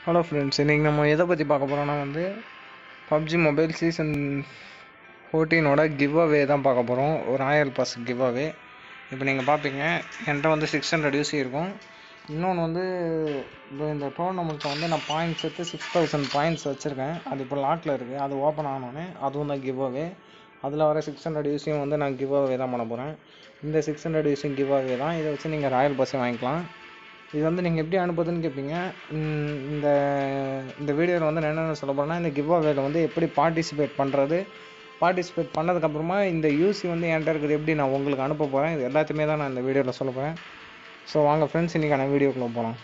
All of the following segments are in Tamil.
ஹலோ ஃப்ரெண்ட்ஸ் இன்றைக்கி நம்ம எதை பற்றி பார்க்க போகிறோம்னா வந்து பப்ஜி மொபைல் சீசன் ஃபோர்டீனோட கிவ் அவே தான் பார்க்க போகிறோம் ஒரு ராயல் பாஸ் கிவ் அவே இப்போ நீங்கள் பார்ப்பீங்க என்கிட்ட வந்து சிக்ஸ் ஹண்ட்ரட் யூசி இருக்கும் இன்னொன்று வந்து இப்போ இந்த டோர்னமெண்ட்டில் வந்து நான் பாயிண்ட்ஸ் எடுத்து சிக்ஸ் தௌசண்ட் பாயிண்ட்ஸ் வச்சுருக்கேன் அது இப்போ லாக்கில் இருக்குது அது ஓப்பன் ஆனோடனே அதுவும் தான் கிவ் அவே அதில் வர சிக்ஸ் ஹண்ட்ரட் யூசியும் வந்து நான் கிவ் அவே தான் பண்ண போகிறேன் இந்த சிக்ஸ் ஹண்ட்ரட் யூசியும் கிவ் அவே தான் இதை வச்சு நீங்கள் ராயல் பாஸை வாங்கிக்கலாம் இது வந்து நீங்கள் எப்படி அனுப்புறதுன்னு கேட்பீங்க ம், இந்த இந்த வீடியோவில் வந்து நான் என்னென்ன சொல்ல போகிறேன்னா இந்த கிவ் அவேல வந்து எப்படி பார்ட்டிசிபேட் பண்ணுறது பார்ட்டிசிபேட் பண்ணதுக்கப்புறமா இந்த யூசி வந்து என்கிட்ட இருக்குது எப்படி நான் உங்களுக்கு அனுப்ப போகிறேன் இது எல்லாத்தையுமே தான் நான் இந்த வீடியோவில் சொல்ல போகிறேன் ஸோ வாங்க ஃப்ரெண்ட்ஸ் இன்றைக்கான வீடியோக்குள்ளே போகலாம்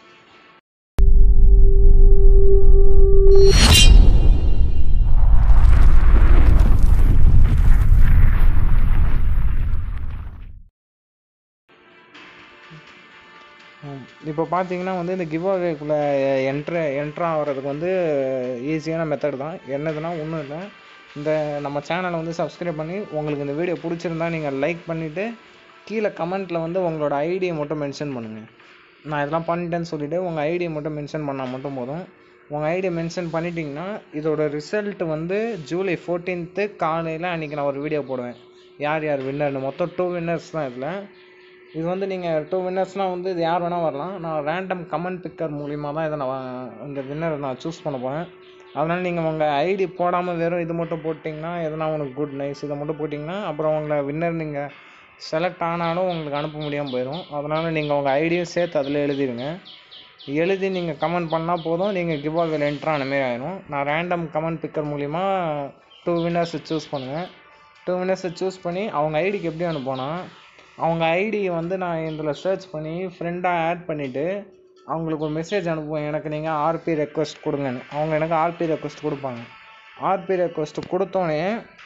இப்போ பார்த்தீங்கன்னா வந்து இந்த கிவ் அவேக்குள்ளே என்ட்ரு என்ட்ரு ஆகிறதுக்கு வந்து ஈஸியான மெத்தட் தான் என்னதுன்னா ஒன்றும் இல்லை இந்த நம்ம சேனலை வந்து சப்ஸ்கிரைப் பண்ணி உங்களுக்கு இந்த வீடியோ பிடிச்சிருந்தா நீங்கள் லைக் பண்ணிவிட்டு கீழே கமெண்ட்டில் வந்து உங்களோட ஐடியை மட்டும் மென்ஷன் பண்ணுங்கள் நான் இதெல்லாம் பண்ணிட்டேன்னு சொல்லிவிட்டு உங்கள் ஐடியை மட்டும் மென்ஷன் பண்ணால் மட்டும் போதும் உங்கள் ஐடியை மென்ஷன் பண்ணிட்டீங்கன்னா இதோட ரிசல்ட் வந்து ஜூலை ஃபோர்டீன்த்து காலையில் அன்றைக்கி நான் ஒரு வீடியோ போடுவேன் யார் யார் வின்னர்னு மொத்தம் டூ வின்னர்ஸ் தான் இதில் இது வந்து நீங்கள் டூ வின்னர்ஸ்னால் வந்து இது யார் வேணால் வரலாம் நான் ரேண்டம் கமெண்ட் பிக்கர் மூலிமா தான் இதை நான் வா- இந்த வின்னரை நான் சூஸ் பண்ண போகிறேன் அதனால் நீங்கள் உங்கள் ஐடி போடாமல் வெறும் இது மட்டும் போட்டிங்கன்னா எதனா உனக்கு குட் நைஸ் இதை மட்டும் போட்டிங்கன்னா அப்புறம் உங்களை வின்னர் நீங்கள் செலக்ட் ஆனாலும் உங்களுக்கு அனுப்ப முடியாமல் போயிடும் அதனால் நீங்கள் உங்கள் ஐடியும் சேர்த்து அதில் எழுதிடுங்க எழுதி நீங்கள் கமெண்ட் பண்ணால் போதும் நீங்கள் கிவ் அவேல என்ட்ரு ஆன மாதிரி ஆயிடும் நான் ரேண்டம் கமெண்ட் பிக்கர் மூலிமா டூ வின்னர்ஸை சூஸ் பண்ணுவேன் டூ வின்னர்ஸை சூஸ் பண்ணி அவங்க ஐடிக்கு எப்படி அனுப்போனா அவங்க ஐடியை வந்து நான் இதில் சர்ச் பண்ணி ஃப்ரெண்டாக ஆட் பண்ணிவிட்டு அவங்களுக்கு ஒரு மெசேஜ் அனுப்புவேன் எனக்கு நீங்கள் ஆர்பி ரெக்வஸ்ட் கொடுங்கன்னு அவங்க எனக்கு ஆர்பி ரெக்வஸ்ட் கொடுப்பாங்க ஆர்பி ரெக்வஸ்ட் கொடுத்தோன்னே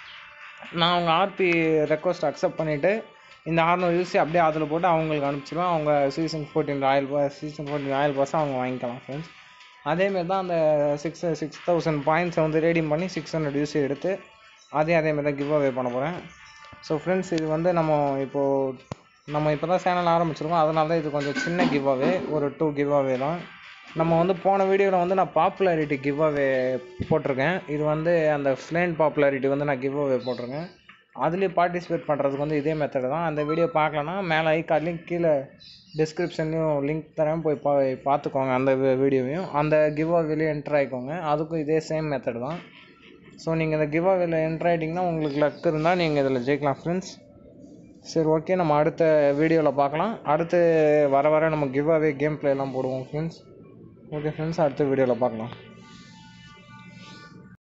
நான் அவங்க ஆர்பி ரெக்வஸ்ட் அக்செப்ட் பண்ணிவிட்டு இந்த ஆறுநூறு யூசி அப்படியே அதில் போட்டு அவங்களுக்கு அனுப்பிச்சிடுவேன் அவங்க season fourteen royal pass season fourteen royal pass அவங்க வாங்கிக்கலாம் ஃப்ரெண்ட்ஸ் அதேமாரி தான் அந்த சிக்ஸ் சிக்ஸ் தௌசண்ட் பாயிண்ட்ஸை வந்து ரேடிங் பண்ணி சிக்ஸ் ஹண்ட்ரட் யூசி எடுத்து அதே அதேமாரி தான் கிவ் அவே பண்ண போகிறேன் ஸோ ஃப்ரெண்ட்ஸ் இது வந்து நம்ம இப்போது நம்ம இப்போ தான் சேனல் ஆரம்பிச்சிருக்கோம் அதனால தான் இது கொஞ்சம் சின்ன கிவ் அவே ஒரு டூ கிவ் அவே தான் நம்ம வந்து போன வீடியோவில் வந்து நான் பாப்புலாரிட்டி கிவ் அவே போட்டிருக்கேன் இது வந்து அந்த ஃப்ளேன் பாப்புலாரிட்டி வந்து நான் கிவ் அவே போட்டிருக்கேன் அதுலேயும் பார்ட்டிசிபேட் பண்ணுறதுக்கு வந்து இதே மெத்தட் தான் அந்த வீடியோ பார்க்கலன்னா மேலே ஐக்கார்ட்லேயும் கீழே டிஸ்கிரிப்ஷன்லேயும் லிங்க் தரேன் போய் பா பார்த்துக்கோங்க அந்த வீடியோவையும் அந்த கிவ் அவேலையும் என்டர் ஆகிக்கோங்க அதுக்கும் இதே சேம் மெத்தட் தான் ஸோ நீங்கள் இந்த கிவ் அவேல என்டர் ஆகிட்டிங்கன்னா உங்களுக்கு லக் இருந்தால் நீங்கள் இதில் ஜெயிக்கலாம் ஃப்ரெண்ட்ஸ் சரி ஓகே நம்ம அடுத்த வீடியோவில் பார்க்கலாம் அடுத்து வர வர நம்ம கிவ் அவே கேம் எல்லாம் போடுவோம் ஃப்ரெண்ட்ஸ் ஓகே ஃப்ரெண்ட்ஸ் அடுத்த வீடியோவில் பார்க்கலாம்